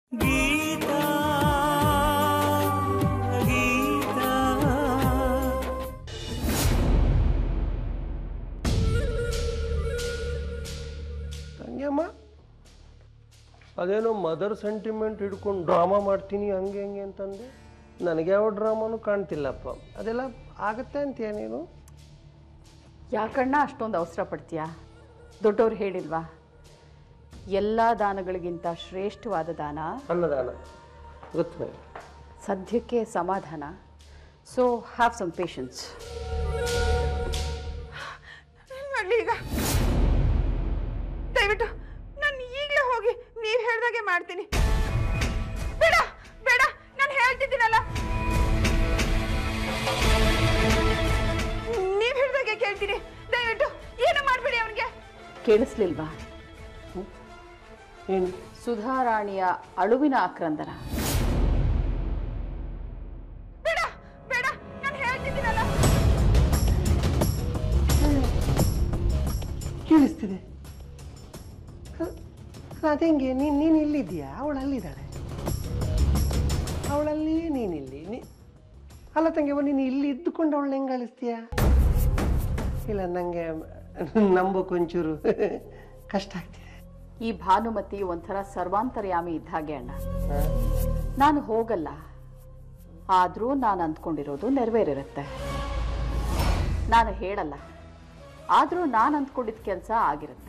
ಗೀತಾ ಗೀತಾ ತಂಗ್ಯಮ್ಮ ಅದೇನೋ mother sentiment ಹಿಡ್ಕೊಂಡು drama ಮಾಡ್ತೀನಿ ಹಂಗೆ ಹಂಗೆ ಅಂತಂದೆ ನನಗೆ ಯಾವ ಡ್ರಾಮಾನು ಕಾಣ್ತಿಲ್ಲಪ್ಪ ಅದೆಲ್ಲ ಆಗತ್ತೆ ಅಂತೀಯ ನೀನು ಯಾಕಣ್ಣ ಅಷ್ಟೊಂದು ಅವಸರ ಪಡ್ತೀಯಾ ದೊಡ್ಡವ್ರು ಹೇಳಿಲ್ವಾ ಎಲ್ಲ ದಾನಗಳಿಗಿಂತ ಶ್ರೇಷ್ಠವಾದ ದಾನ ಅನ್ನದಾನ ಗೊತ್ತು ನನಗೆ ಸದ್ಯಕ್ಕೆ ಸಮಾಧಾನ ಸೊ ಹ್ಯಾವ್ ಸಮ್ ಪೇಷನ್ಸ್ ಏನ್ ಮಾಡ್ಲಿ ಈಗ ದಯವಿಟ್ಟು ನಾನು ಈಗಲೇ ಹೋಗಿ ನೀವ್ ಹೇಳ್ದಾಗೆ ಮಾಡ್ತೀನಿ ಬೇಡ ಬೇಡ ನಾನು ಹೇಳ್ತಿದ್ದೀನಲ್ಲ ನೀವ್ ಹೇಳ್ದಾಗೆ ಕೇಳ್ತೀನಿ ದಯವಿಟ್ಟು ಏನು ಮಾಡ್ಬೇಡಿ ಅವನಿಗೆ ಕೇಳಿಸ್ಲಿಲ್ವಾ ಏನು ಸುಧಾರಾಣಿಯ ಅಳುವಿನ ಆಕ್ರಂದನ ಬೇಡ ಬೇಡ ನಾನು ಹೇಳ್ತಿದ್ದೀನಲ್ಲ ಕೇಳಿಸ್ತಿದೆ ಅതെಂಗೆ ನೀನು ನೀನು ಇಲ್ಲಿದ್ದೀಯಾ ಅವಳು ಅಲ್ಲಿದ್ದಾಳೆ ಅವಳಲ್ಲಿ ನೀನಿಲ್ಲಿ ನೀ ಅಲ್ಲ ತಂಗಿಯವ್ವ ನೀನು ಇಲ್ಲಿ ಇದ್ದುಕೊಂಡು ಅವಳನ್ನ ಹೆಂಗೆ ಅಳಿಸ್ತೀಯ ಇಲ್ಲ ನನಗೆ ನಂಬೋಕೊಂಚೂರು ಕಷ್ಟ ಆಗ್ತಿದೆ ಈ ಭಾನುಮತಿ ಒಂಥರ ಸರ್ವಾಂತರ್ಯಾಮಿ ಇದ್ದ ಹಾಗೆ ಅಣ್ಣ ನಾನು ಹೋಗಲ್ಲ ಆದರೂ ನಾನು ಅಂದ್ಕೊಂಡಿರೋದು ನೆರವೇರಿರುತ್ತೆ ನಾನು ಹೇಳಲ್ಲ ಆದರೂ ನಾನು ಅಂದ್ಕೊಂಡಿದ್ದ ಕೆಲಸ ಆಗಿರುತ್ತೆ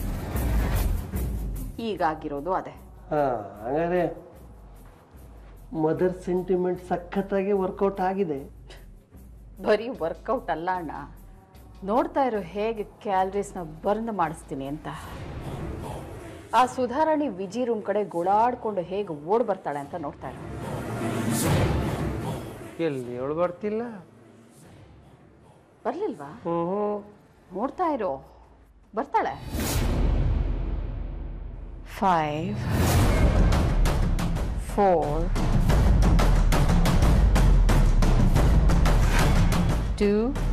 ಈಗಾಗಿರೋದು ಅದೇ ಹಾಂ ಹಾಗಾದ್ರೆ ಮದರ್ ಸೆಂಟಿಮೆಂಟ್ ಸಖತ್ತಾಗಿ ವರ್ಕೌಟ್ ಆಗಿದೆ ಬರೀ ವರ್ಕೌಟ್ ಅಲ್ಲ ಅಣ್ಣ ನೋಡ್ತಾ ಇರೋ ಹೇಗೆ ಕ್ಯಾಲರೀಸ್ನ ಬರ್ನ್ ಮಾಡಿಸ್ತೀನಿ ಅಂತ ಆ ಸುಧಾರಾಣಿ ವಿಜಿ ರೂಮ್ ಕಡೆ ಗೋಳಾಡ್ಕೊಂಡು ಹೇಗೆ ಓಡ್ ಬರ್ತಾಳೆ ಅಂತ ನೋಡ್ತಾ ಇರೋ ಎಲ್ಲಿ ಅವಳು ಬರ್ತಿಲ್ಲ ಬರ್ಲಿಲ್ವಾ ಹ್ಞೂ ಹ್ಞೂ ನೋಡ್ತಾ ಇರೋ ಬರ್ತಾಳೆ ಫೈವ್ ಫೋರ್ ಟೂ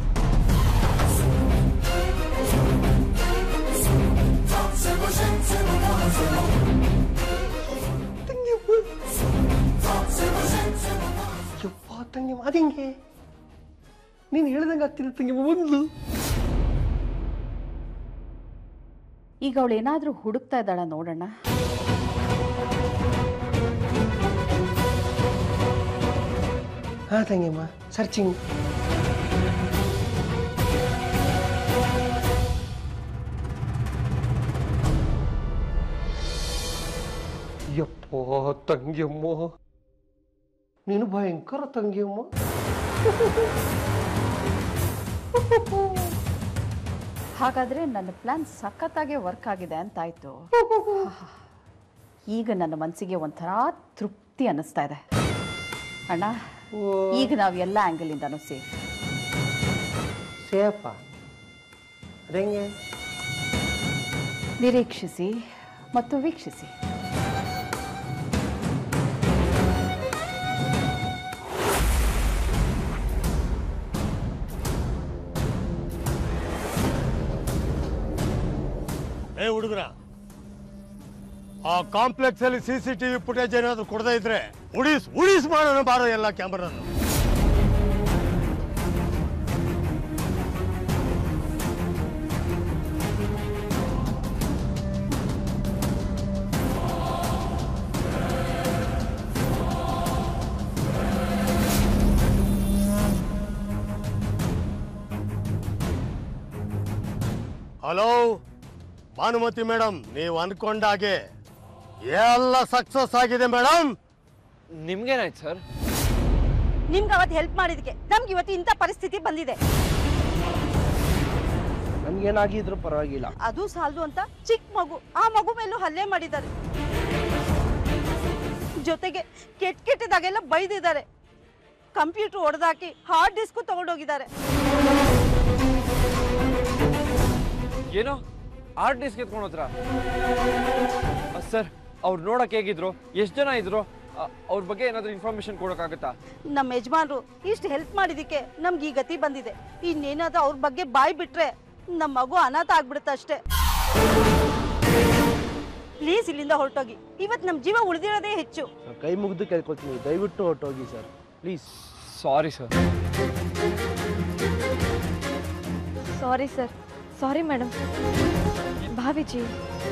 ಯಪ್ಪ ತಂಗಿ ಅದಿಂಗೆ ನೀನು ಹೇಳ್ದಂಗೆ ಆಗ್ತಿಲ್ಲ ತಂಗಿ ಒಂದು ಈಗ ಅವಳು ಏನಾದರೂ ಹುಡುಕ್ತಾ ಇದ್ದಾಳ ನೋಡೋಣ ಹಾ ತಂಗಿಯಮ್ಮ ಸರ್ಚಿಂಗ್ ಯಪ್ಪೋ ತಂಗಿಯಮ್ಮ ನೀನು ಭಯಂಕರ ತಂಗಿಯಮ್ಮ ಹಾಗಾದ್ರೆ ನನ್ನ ಪ್ಲಾನ್ ಸಖತ್ತಾಗೆ ವರ್ಕ್ ಆಗಿದೆ ಅಂತಾಯ್ತು ಈಗ ನನ್ನ ಮನಸ್ಸಿಗೆ ಒಂಥರ ತೃಪ್ತಿ ಅನ್ನಿಸ್ತಾ ಇದೆ ಅಣ್ಣ ಈಗ ನಾವು ಎಲ್ಲ ಆ್ಯಂಗಲಿಂದನೂ ಸೇಫ್ ಸೇಫ ಅದಂಗೆ ನಿರೀಕ್ಷಿಸಿ ಮತ್ತು ವೀಕ್ಷಿಸಿ ಏ ಹುಡುಗರ ಆ ಕಾಂಪ್ಲೆಕ್ಸ್ ಅಲ್ಲಿ ಸಿ ಸಿ ಟಿವಿ ಫುಟೇಜ್ ಏನಾದ್ರು ಕೊಡದೇ ಇದ್ರೆ ಉಡಿಸ್ ಉಡಿಸ್ ಮಾಡೋಣ ಬಾರೋ ಎಲ್ಲ ಕ್ಯಾಮ್ರಾನು ಹಲೋ ಭಾನುಮತಿ ಮೇಡಮ್ ನೀವು ಅನ್ಕೊಂಡಾಗೆ ಎಲ್ಲ ಸಕ್ಸಸ್ ಆಗಿದೆ ಮೇಡಮ್ ನಿಮ್ಗೇನಾಯ್ತು ಸರ್ ನಿಮ್ಗೆ ಅವತ್ತು ಹೆಲ್ಪ್ ಮಾಡಿದಕ್ಕೆ ನಮ್ಗೆ ಇವತ್ತು ಇಂಥ ಪರಿಸ್ಥಿತಿ ಬಂದಿದೆ ನನ್ಗೇನಾಗಿದ್ರು ಪರವಾಗಿಲ್ಲ ಅದು ಸಾಲದು ಅಂತ ಚಿಕ್ಕ ಮಗು ಆ ಮಗು ಮೇಲೂ ಹಲ್ಲೆ ಮಾಡಿದ್ದಾರೆ ಜೊತೆಗೆ ಕೆಟ್ಟ ಕೆಟ್ಟದಾಗೆಲ್ಲ ಬೈದಿದ್ದಾರೆ ಕಂಪ್ಯೂಟರ್ ಹೊಡೆದಾಕಿ ಹಾರ್ಡ್ ಡಿಸ್ಕು ತಗೊಂಡೋಗಿದ್ದಾರೆ ಏನೋ ಆರ್ಟ್ ಡಿಸ್ಕ್ ಎತ್ಕೊಂಡು ಹೋದ್ರ ಸರ್ ಅವ್ರು ನೋಡಕ್ ಹೇಗಿದ್ರು ಎಷ್ಟು ಜನ ಇದ್ರು ಅ, ಅವ್ರ ಬಗ್ಗೆ ಏನಾದ್ರು ಇನ್ಫಾರ್ಮೇಶನ್ ಕೊಡೋಕ್ಕಾಗತ್ತಾ ನಮ್ಮ ಯಜಮಾನ್ರು ಇಷ್ಟು ಹೆಲ್ಪ್ ಮಾಡಿದಕ್ಕೆ ನಮ್ಗೆ ಈ ಗತಿ ಬಂದಿದೆ ಇನ್ನೇನಾದ್ರೂ ಅವ್ರ ಬಗ್ಗೆ ಬಾಯ್ ಬಿಟ್ರೆ ನಮ್ಮ ಮಗು ಅನಾಥ ಆಗ್ಬಿಡುತ್ತೆ ಅಷ್ಟೇ ಪ್ಲೀಸ್ ಇಲ್ಲಿಂದ ಹೊರಟೋಗಿ ಇವತ್ತು ನಮ್ಮ ಜೀವ ಉಳಿದಿರೋದೇ ಹೆಚ್ಚು ನಾನು ಕೈ ಮುಗಿದು ಕೇಳ್ಕೊಳ್ತೀನಿ ದಯವಿಟ್ಟು ಹೊರಟೋಗಿ sir please sorry sir sorry sir sorry madam ಭಾವಿಜಿ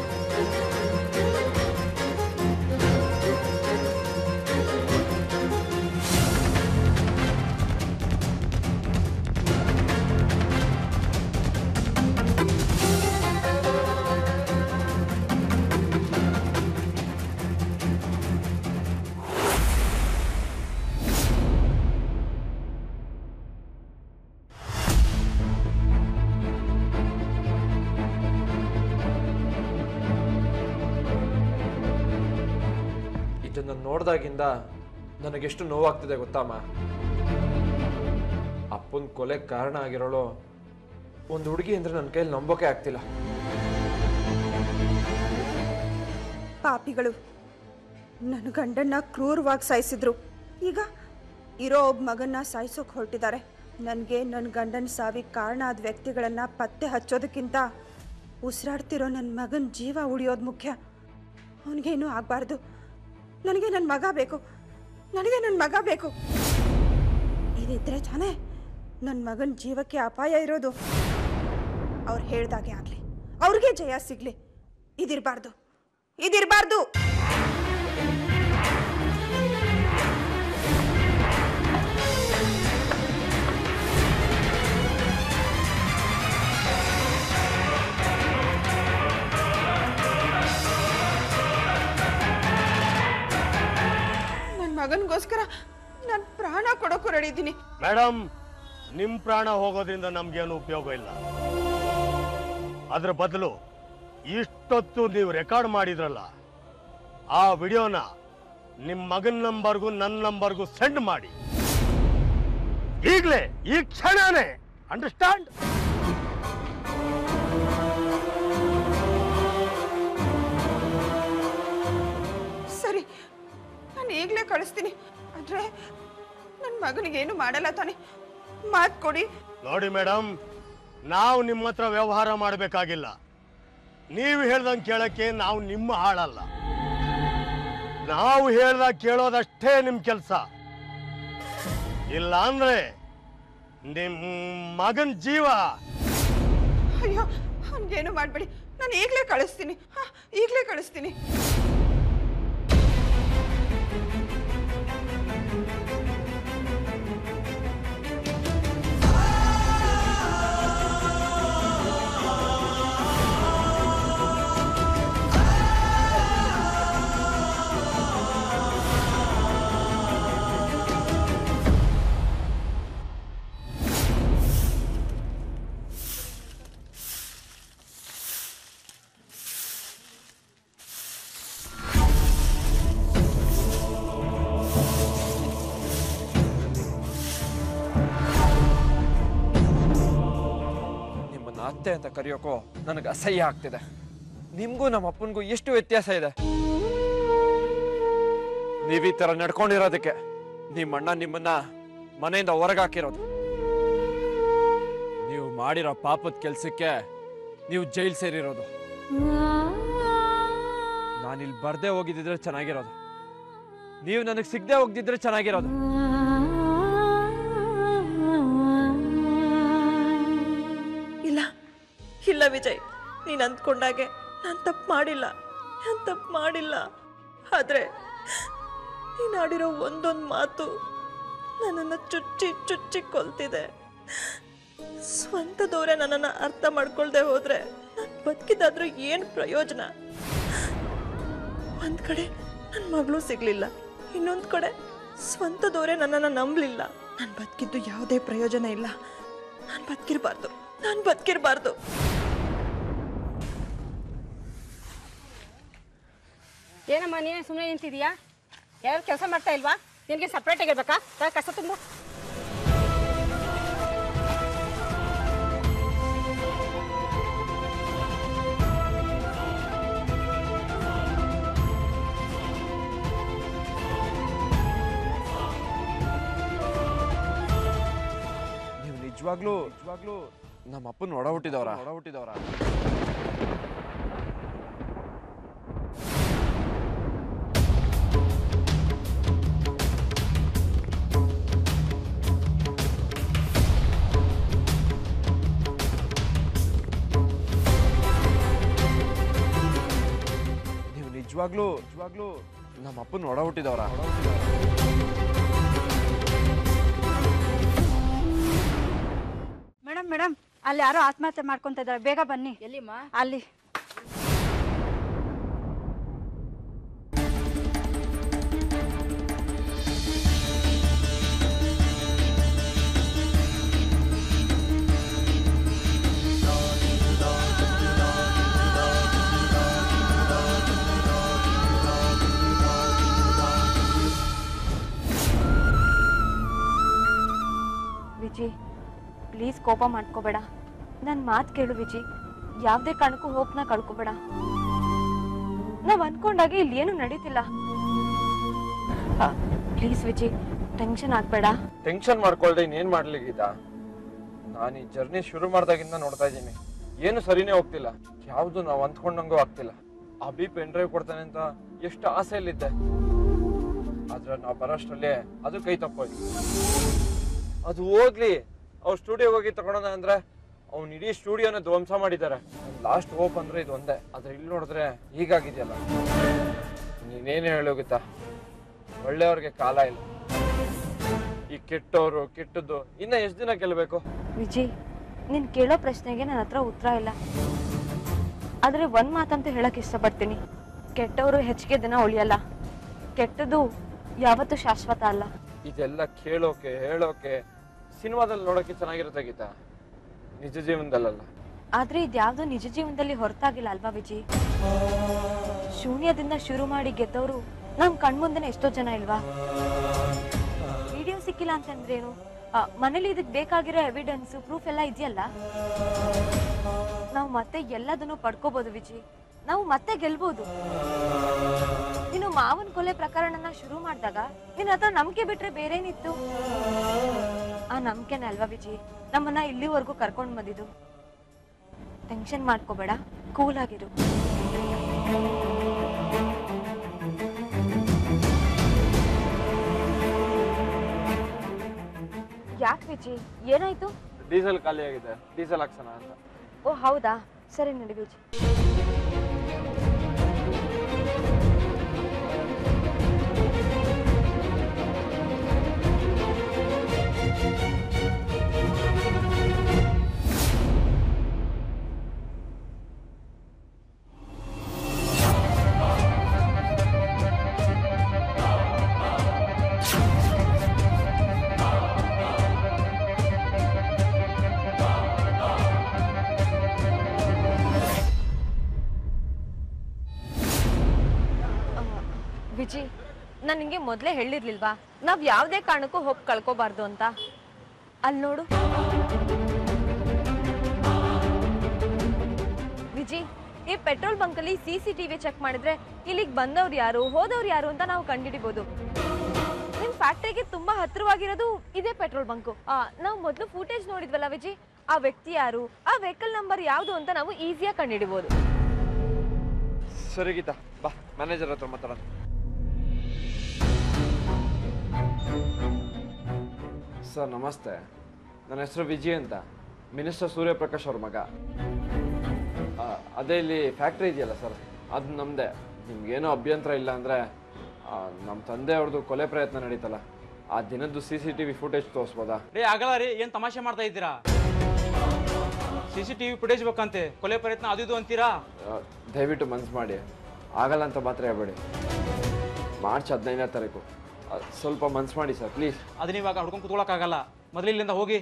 ಇದನ್ನು ನೋಡ್ದಾಗಿಂದ ನನಗೆಷ್ಟು ನೋವಾಗ್ತಿದೆ ಗೊತ್ತಮ್ಮ ಅಪ್ಪನ ಕೊಲೆ ಕಾರಣ ಆಗಿರೋಳು ಒಂದು ಹುಡುಗಿ ಅಂದ್ರೆ ನನ್ನ ಕೈಯಲ್ಲಿ ನಂಬೋಕೆ ಆಗ್ತಿಲ್ಲ ಪಾಪಿಗಳು ನನ್ನ ಗಂಡನ್ನ ಕ್ರೂರವಾಗಿ ಸಾಯಿಸಿದ್ರು ಈಗ ಇರೋ ಒಬ್ಬ ಮಗನ್ನ ಸಾಯಿಸೋಕೆ ಹೊರಟಿದ್ದಾರೆ ನನಗೆ ನನ್ನ ಗಂಡನ ಸಾವಿಗೆ ಕಾರಣ ಆದ ವ್ಯಕ್ತಿಗಳನ್ನ ಪತ್ತೆ ಹಚ್ಚೋದಕ್ಕಿಂತ ಉಸಿರಾಡ್ತಿರೋ ನನ್ನ ಮಗನ ಜೀವ ಉಳಿಯೋದು ಮುಖ್ಯ ಅವನಿಗೇನು ಆಗಬಾರ್ದು ನನಗೆ ನನ್ನ ಮಗ ಬೇಕು ನನಗೆ ನನ್ನ ಮಗ ಬೇಕು ಇದಿದ್ರೆ ತಾನೇ ನನ್ನ ಮಗನ ಜೀವಕ್ಕೆ ಅಪಾಯ ಇರೋದು ಅವ್ರು ಹೇಳ್ದಾಗೆ ಆಗಲಿ ಅವ್ರಿಗೆ ಜಯ ಸಿಗ್ಲಿ ಇದಿರಬಾರ್ದು ಇದಿರಬಾರ್ದು ನನ್ನ ಮಗನಿಗೋಸ್ಕರ ನಾನು ಪ್ರಾಣ ಕೊಡೋಕ್ಕೂ ರೆಡಿ ಇದ್ದೀನಿ ಮೇಡಮ್ ನಿಮ್ ಪ್ರಾಣ ಹೋಗೋದ್ರಿಂದ ನಮ್ಗೇನು ಉಪಯೋಗ ಇಲ್ಲ ಅದ್ರ ಬದಲು ಇಷ್ಟೊತ್ತು ನೀವು ರೆಕಾರ್ಡ್ ಮಾಡಿದ್ರಲ್ಲ ಆ ವಿಡಿಯೋನ ನಿಮ್ಮ ಮಗನ ನಂಬರ್ಗೂ ನನ್ನ ನಂಬರ್ಗೂ ಸೆಂಡ್ ಮಾಡಿ ಈಗಲೇ ಈ ಕ್ಷಣನೇ ಅಂಡರ್ಸ್ಟ್ಯಾಂಡ್ ಸರಿ ನಾನು ಈಗಲೇ ಕಳಿಸ್ತೀನಿ ಆದರೆ ನನ್ನ ಮಗನಿಗೇನು ಮಾಡಲ್ಲ ತಾನೆ ಮಾತು ಕೊಡಿ ನೋಡಿ ಮೇಡಮ್ ನಾವು ನಿಮ್ಮ ಹತ್ರ ವ್ಯವಹಾರ ಮಾಡಬೇಕಾಗಿಲ್ಲ ನೀವು ಹೇಳ್ದಂಗೆ ಕೇಳಕ್ಕೆ ನಾವು ನಿಮ್ಮ ಹಾಳಲ್ಲ ನಾವು ಹೇಳ್ದಾಗ ಕೇಳೋದಷ್ಟೇ ನಿಮ್ಮ ಕೆಲಸ ಇಲ್ಲ ಅಂದ್ರೆ ನಿಮ್ಮ ಮಗನ ಜೀವ ಅಯ್ಯೋ ಅವನಿಗೇನು ಮಾಡಬೇಡಿ ನಾನು ಈಗಲೇ ಕಳಿಸ್ತೀನಿ ಹಾಂ ಈಗಲೇ ಕಳಿಸ್ತೀನಿ ನಿಮ್ಮನ್ನ ಅತ್ತೆ ಅಂತ ಕರೆಯೋಕೋ ನನಗೆ ಅಸಹ್ಯ ಆಗ್ತಿದೆ ನಿಮ್ಗೂ ನಮ್ಮ ಅಪ್ಪನಿಗೂ ಎಷ್ಟು ವ್ಯತ್ಯಾಸ ಇದೆ ನೀವ್ ಈ ತರ ನಡ್ಕೊಂಡಿರೋದಕ್ಕೆ ನಿಮ್ಮ ಅಣ್ಣ ನಿಮ್ಮನ್ನ ಮನೆಯಿಂದ ಹೊರಗಾಕಿರೋದು ನೀವು ಮಾಡಿರೋ ಪಾಪದ ಕೆಲ್ಸಕ್ಕೆ ನೀವು ಜೈಲ್ ಸೇರಿರೋದು ನಾನಿಲ್ಲಿ ಬರ್ದೇ ಹೋಗಿದ್ದಿದ್ರೆ ಚೆನ್ನಾಗಿರೋದು ನೀವು ನನಗೆ ಸಿಗದೆ ಹೋಗ್ದಿದ್ರೆ ಚೆನ್ನಾಗಿರೋದು ಇಲ್ಲ ಇಲ್ಲ ವಿಜಯ್ ನೀನು ಅಂದ್ಕೊಂಡಾಗೆ ನಾನು ತಪ್ಪು ಮಾಡಿಲ್ಲ ನಾನು ತಪ್ಪು ಮಾಡಿಲ್ಲ ಆದರೆ ನೀನು ಆಡಿರೋ ಒಂದೊಂದು ಮಾತು ನನ್ನನ್ನು ಚುಚ್ಚಿ ಚುಚ್ಚಿ ಕೊಲ್ತಿದೆ ಸ್ವಂತದವರೇ ನನ್ನನ್ನು ಅರ್ಥ ಮಾಡ್ಕೊಳ್ದೆ ಹೋದ್ರೆ ನಾನು ಬದುಕಿದಾದ್ರೂ ಏನು ಪ್ರಯೋಜನ ಒಂದು ಕಡೆ ನನ್ನ ಮಗಳು ಸಿಗಲಿಲ್ಲ ಇನ್ನೊಂದು ಕಡೆ ಸ್ವಂತದವರೇ ನನ್ನನ್ನು ನಂಬಲಿಲ್ಲ ನಾನು ಬದುಕಿದ್ದು ಯಾವುದೇ ಪ್ರಯೋಜನ ಇಲ್ಲ ನಾನು ಬದುಕಿರಬಾರ್ದು ನಾನು ಬದುಕಿರಬಾರ್ದು ಏನಮ್ಮ ನೀನೇ ಸುಮ್ಮನೆ ನಿಂತಿದೀಯಾ ಯಾರು ಕೆಲಸ ಮಾಡ್ತಾ ಇಲ್ವಾ ನಿನಗೆ ಸಪ್ರೇಟ್ ಆಗಿರ್ಬೇಕಾ ತಾ ಕಸ ತುಂಬು ನೀವು ನಿಜವಾಗ್ಲೂ ನಿಜವಾಗ್ಲೂ ನಮ್ಮ ಅಪ್ಪನ ಒಡ ಹುಟ್ಟಿದವ್ರ ಒಡ ಹುಟ್ಟಿದವ್ರ ನಿಜವಾಗ್ಲೂ ನಿಜವಾಗ್ಲೂ ನಮ್ಮ ಅಪ್ಪನ ಒಡ ಹುಟ್ಟಿದವ್ರ ಮೇಡಮ್ ಮೇಡಮ್ ಅಲ್ಲಿ ಯಾರೋ ಆತ್ಮಹತ್ಯೆ ಮಾಡ್ಕೊಂತ ಇದ್ದಾರೆ ಬೇಗ ಬನ್ನಿ ಎಲ್ಲಿಮ್ಮ ಅಲ್ಲಿ ವಿಜಿ ಪ್ಲೀಸ್ ಕೋಪ ಮಾಡ್ಕೋಬೇಡ ನನ್ನ ಮಾತು ಕೇಳು ವಿಜಿ ಯಾವುದೇ ಕಾರಣಕ್ಕೂ ಹೋಪ್ನ ಕಳ್ಕೊಬೇಡ ನಾವ್ ಅನ್ಕೊಂಡಾಗೆ ಇಲ್ಲಿ ಏನು ನಡೀತಿಲ್ಲ ಪ್ಲೀಸ್ ವಿಜಿ ಟೆನ್ಷನ್ ಆಗ್ಬೇಡ ಟೆನ್ಷನ್ ಮಾಡ್ಕೊಳ್ದೆ ಇನ್ನೇನ್ ಮಾಡ್ಲಿ ಗೀತಾ ನಾನು ಈ ಜರ್ನಿ ಶುರು ಮಾಡ್ದಾಗಿಂದ ನೋಡ್ತಾ ಇದ್ದೀನಿ ಏನು ಸರಿನೇ ಹೋಗ್ತಿಲ್ಲ ಯಾವುದು ನಾವು ಅಂದ್ಕೊಂಡಂಗೂ ಆಗ್ತಿಲ್ಲ ಅಭಿ ಪೆನ್ ಡ್ರೈವ್ ಕೊಡ್ತಾನೆ ಅಂತ ಎಷ್ಟು ಆಸೆಯಲ್ಲಿದ್ದೆ ಆದ್ರೆ ನಾವು ಬರೋಷ್ಟರಲ್ಲಿ ಅದು ಕೈ ತಪ್ಪೋಯ್ತು ಅದು ಹೋಗ್ಲಿ ಅವ್ರು ಸ್ಟುಡಿಯೋಗೆ ಹೋಗಿ ತಗೊಳೋಣ ಅಂದ್ರೆ ಅವ್ನು ಇಡೀ ಸ್ಟುಡಿಯೋನ ಧ್ವಂಸ ಮಾಡಿದ್ದಾರೆ ಲಾಸ್ಟ್ ಹೋಪ್ ಅಂದ್ರೆ ಇದು ಒಂದೇ ಆದ್ರೆ ಇಲ್ಲಿ ನೋಡಿದ್ರೆ ಹೀಗಾಗಿದೆಯಲ್ಲ ನೀನೇನು ಹೇಳೋಗಿತ್ತಾ ಒಳ್ಳೆಯವ್ರಿಗೆ ಕಾಲ ಇಲ್ಲ ಈ ಕೆಟ್ಟವರು ಕೆಟ್ಟದ್ದು ಇನ್ನ ಎಷ್ಟು ದಿನ ಗೆಲ್ಲಬೇಕು ವಿಜಿ ನೀನ್ ಕೇಳೋ ಪ್ರಶ್ನೆಗೆ ನನ್ನ ಹತ್ರ ಉತ್ತರ ಇಲ್ಲ ಆದ್ರೆ ಒಂದ್ ಮಾತಂತೂ ಹೇಳಕ್ ಇಷ್ಟಪಡ್ತೀನಿ ಕೆಟ್ಟವರು ಹೆಚ್ಚಿಗೆ ದಿನ ಉಳಿಯಲ್ಲ ಕೆಟ್ಟದು ಯಾವತ್ತೂ ಶಾಶ್ವತ ಅಲ್ಲ ಇದೆಲ್ಲ ಕೇಳೋಕೆ ಹೇಳೋಕೆ ಸಿನಿಮಾದಲ್ಲಿ ನೋಡೋಕೆ ಚೆನ್ನಾಗಿರುತ್ತೆ ಗೀತಾ ನಿಜ ಜೀವನದಲ್ಲ ಆದ್ರೆ ಇದ್ಯಾವುದೋ ನಿಜ ಜೀವನದಲ್ಲಿ ಹೊರತಾಗಿಲ್ಲ ಅಲ್ವಾ ವಿಜಿ ಶೂನ್ಯದಿಂದ ಶುರು ಮಾಡಿ ಗೆದ್ದವರು ನಮ್ ಕಣ್ಮುಂದೆನೆ ಎಷ್ಟೋ ಜನ ಇಲ್ವಾ ವಿಡಿಯೋ ಸಿಕ್ಕಿಲ್ಲ ಅಂತಂದ್ರೇನು ಆ, ಮನೇಲಿ ಇದಕ್ ಬೇಕಾಗಿರೋ ಎವಿಡೆನ್ಸ್ ಪ್ರೂಫ್ ಎಲ್ಲ ಇದೆಯಲ್ಲ ನಾವು ಮತ್ತೆ ಎಲ್ಲದನ್ನು ಪಡ್ಕೋಬಹುದು ವಿಜಿ ನಾವು ಮತ್ತೆ ಗೆಲ್ಬಹುದು ನೀನು ಮಾವನ್ ಕೊಲೆ ಪ್ರಕರಣನ ಶುರು ಮಾಡಿದಾಗ ನಿನ್ನ ಹತ್ರ ನಂಬಿಕೆ ಬಿಟ್ರೆ ಬೇರೇನಿತ್ತು ಆ ನಂಬಿಕೆನೇ ಅಲ್ವಾ ವಿಜಿ ನಮ್ಮನ್ನ ಇಲ್ಲಿವರೆಗೂ ಕರ್ಕೊಂಡ್ ಬಂದಿದ್ದು ಟೆನ್ಷನ್ ಮಾಡ್ಕೋಬೇಡ ಕೂಲ್ ಆಗಿರು ಯಾಕೆ ವಿಜಿ ಏನಾಯ್ತು ಡೀಸೆಲ್ ಖಾಲಿ ಆಗಿದೆ ಡೀಸೆಲ್ ಹಾಕ್ಸೋಣ ಅಂತ ಓ ಹೌದಾ ಸರಿ ನಡಿ ವಿಜಿ ವಿಜಿ ನಾನು ನಿಂಗೆ ಮೊದಲೇ ಹೇಳಿರ್ಲಿಲ್ವಾ ನಾವ್ ಯಾವುದೇ ಕಾರಣಕ್ಕೂ ಹೋಗಿ ಕಳ್ಕೋಬಾರ್ದು ಅಂತ ಅಲ್ಲಿ ನೋಡು ವಿಜಿ ಈ ಪೆಟ್ರೋಲ್ ಬಂಕಲ್ಲಿ ಸಿ ಸಿ ಟಿವಿ ಚೆಕ್ ಮಾಡಿದ್ರೆ ಇಲ್ಲಿಗೆ ಬಂದವ್ರು ಯಾರು ಹೋದವ್ರು ಯಾರು ಅಂತ ನಾವು ಕಂಡಿಡಿಬೋದು ನಿಮ್ ಫ್ಯಾಕ್ಟ್ರಿಗೆ ತುಂಬಾ ಹತ್ರವಾಗಿರೋದು ಇದೇ ಪೆಟ್ರೋಲ್ ಬಂಕು ನಾವು ಮೊದಲು ಫೂಟೇಜ್ ನೋಡಿದ್ವಲ್ಲ ವಿಜಿ ಆ ವ್ಯಕ್ತಿ ಯಾರು ಆ ವೆಹಿಕಲ್ ನಂಬರ್ ಯಾವುದು ಅಂತ ನಾವು ಈಸಿಯಾಗಿ ಕಂಡುಹಿಡಿಬೋದು ಸರಿ ಗೀತಾ ಬಾ ಮ್ಯಾನೇಜರ್ ಹತ್ರ ಮಾತಾಡೋಣ ಸರ್ ನಮಸ್ತೆ ನನ್ನ ಹೆಸರು ವಿಜಯ್ ಅಂತ ಮಿನಿಸ್ಟರ್ ಸೂರ್ಯಪ್ರಕಾಶ್ ಅವ್ರ ಮಗ ಆ, ಅದೇ ಇಲ್ಲಿ ಫ್ಯಾಕ್ಟ್ರಿ ಇದೆಯಲ್ಲ ಸರ್ ಅದು ನಮ್ಮದೇ ನಿಮ್ಗೇನೋ ಅಭ್ಯಂತರ ಇಲ್ಲ ಅಂದರೆ ನಮ್ಮ ತಂದೆ ಅವ್ರದ್ದು ಕೊಲೆ ಪ್ರಯತ್ನ ನಡೀತಲ್ಲ ಆ ದಿನದ್ದು C C T V footage ತೋರಿಸ್ಬೋದಾ ರೇ ಆಗಲ್ಲ ರೀ ಏನ್ ತಮಾಷೆ ಮಾಡ್ತಾ ಇದ್ದೀರಾ ಸಿ ಸಿ ಟಿವಿ ಫುಟೇಜ್ ಬೇಕಂತೆ ಕೊಲೆ ಪ್ರಯತ್ನ ಅದು ಇದು ಅಂತೀರಾ ಆ, ದಯವಿಟ್ಟು ಮನ್ಸು ಮಾಡಿ ಆಗಲ್ಲ ಅಂತ ಮಾತ್ರ ಹೇಳ್ಬೇಡಿ ಮಾರ್ಚ್ ಹದಿನೈದನೇ ತಾರೀಕು ಆ, ಸ್ವಲ್ಪ ಮನ್ಸು ಮಾಡಿ ಸರ್ ಪ್ಲೀಸ್ ಅದನ್ನ ಇವಾಗ ಹುಡ್ಕೊಂಡು ಕುತ್ಕೊಳಕ್ಕಾಗಲ್ಲ ಮೊದಲು ಇಲ್ಲಿಂದ ಹೋಗಿ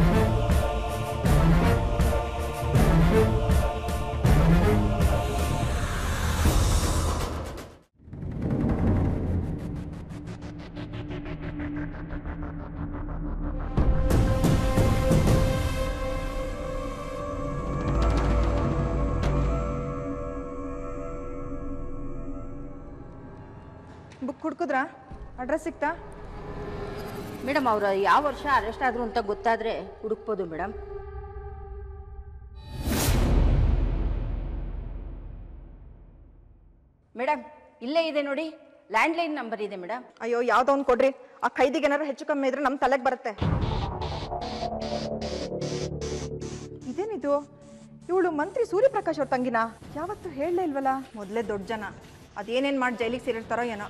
ಬುಕ್ ಹುಡ್ಕುದ್ರಾ ಅಡ್ರೆಸ್ ಸಿಕ್ತಾ ಮೇಡಮ್ ಅವರು ಯಾವ ವರ್ಷ ಅರೆಸ್ಟ್ ಆದ್ರು ಅಂತ ಗೊತ್ತಾದ್ರೆ ಹುಡುಕ್ಬೋದು ಮೇಡಮ್ ಮೇಡಮ್ ಇಲ್ಲೇ ಇದೆ ನೋಡಿ ಲ್ಯಾಂಡ್ಲೈನ್ ನಂಬರ್ ಇದೆ ಮೇಡಮ್ ಅಯ್ಯೋ ಯಾವ್ದೋ ಒಂದು ಕೊಡ್ರಿ ಆ ಖೈದಿಗೆ ಏನಾದ್ರು ಹೆಚ್ಚು ಕಮ್ಮಿ ಇದ್ರೆ ನಮ್ಮ ತಲೆಗೆ ಬರುತ್ತೆ ಇದೇನಿದು ಇವಳು ಮಂತ್ರಿ ಸೂರ್ಯಪ್ರಕಾಶ್ ಅವ್ರ ತಂಗಿನ ಯಾವತ್ತೂ ಹೇಳಲೇ ಇಲ್ವಲ್ಲ ಮೊದಲೇ ದೊಡ್ಡ ಜನ ಅದೇನೇನು ಮಾಡಿ ಜೈಲಿಗೆ ಸೇರಿರ್ತಾರೋ ಏನೋ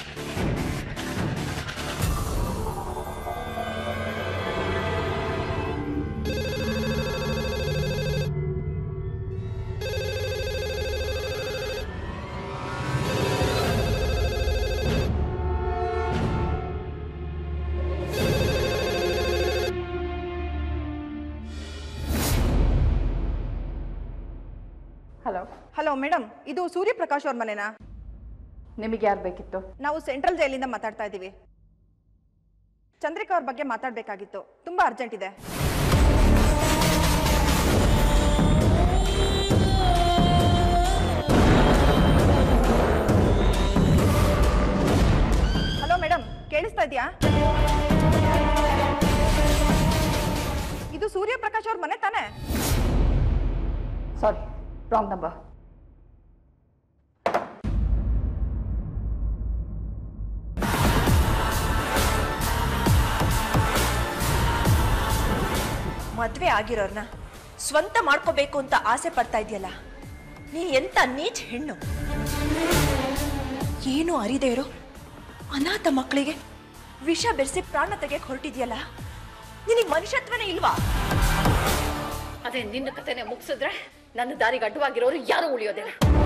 ಹಲೋ ಹಲೋ ಮೇಡಮ್ ಇದು ಸೂರ್ಯಪ್ರಕಾಶ್ ಅವ್ರ ಮನೆನಾ ನಿಮಗೆ ಯಾರು ಬೇಕಿತ್ತು ನಾವು ಸೆಂಟ್ರಲ್ ಜೈಲಿಂದ ಮಾತಾಡ್ತಾ ಇದ್ದೀವಿ ಚಂದ್ರಿಕಾ ಅವ್ರ ಬಗ್ಗೆ ಮಾತಾಡಬೇಕಾಗಿತ್ತು ತುಂಬ ಅರ್ಜೆಂಟ್ ಇದೆ ಹಲೋ ಮೇಡಮ್ ಕೇಳಿಸ್ತಾ ಇದೆಯಾ ಇದು ಸೂರ್ಯಪ್ರಕಾಶ್ ಅವ್ರ ಮನೆ ತಾನೇ ಸಾರಿ ರಾಂಗ್ ನಂಬರ್ ಮದ್ವೆ ಆಗಿರೋರ್ನ ಸ್ವಂತ ಮಾಡ್ಕೋಬೇಕು ಅಂತ ಆಸೆ ಪಡ್ತಾ ಇದೆಯಲ್ಲ ನೀನ್ ಎಂತ ನೀಚ್ ಹೆಣ್ಣು ಏನು ಅರಿದೇ ಇರೋ ಅನಾಥ ಮಕ್ಕಳಿಗೆ ವಿಷ ಬೆರೆಸಿ ಪ್ರಾಣ ತೆಗೆಯಕ್ ಹೊರಟಿದ್ಯಲ್ಲ ನಿನಗೆ ಮನುಷ್ಯತ್ವನೇ ಇಲ್ವಾ ಅದೇ ನಿನ್ನ ಕತೆನೆ ಮುಗಿಸಿದ್ರೆ ನನ್ನ ದಾರಿಗೆ ಅಡ್ಡವಾಗಿರೋರು ಯಾರೂ ಉಳಿಯೋದಿಲ್ಲ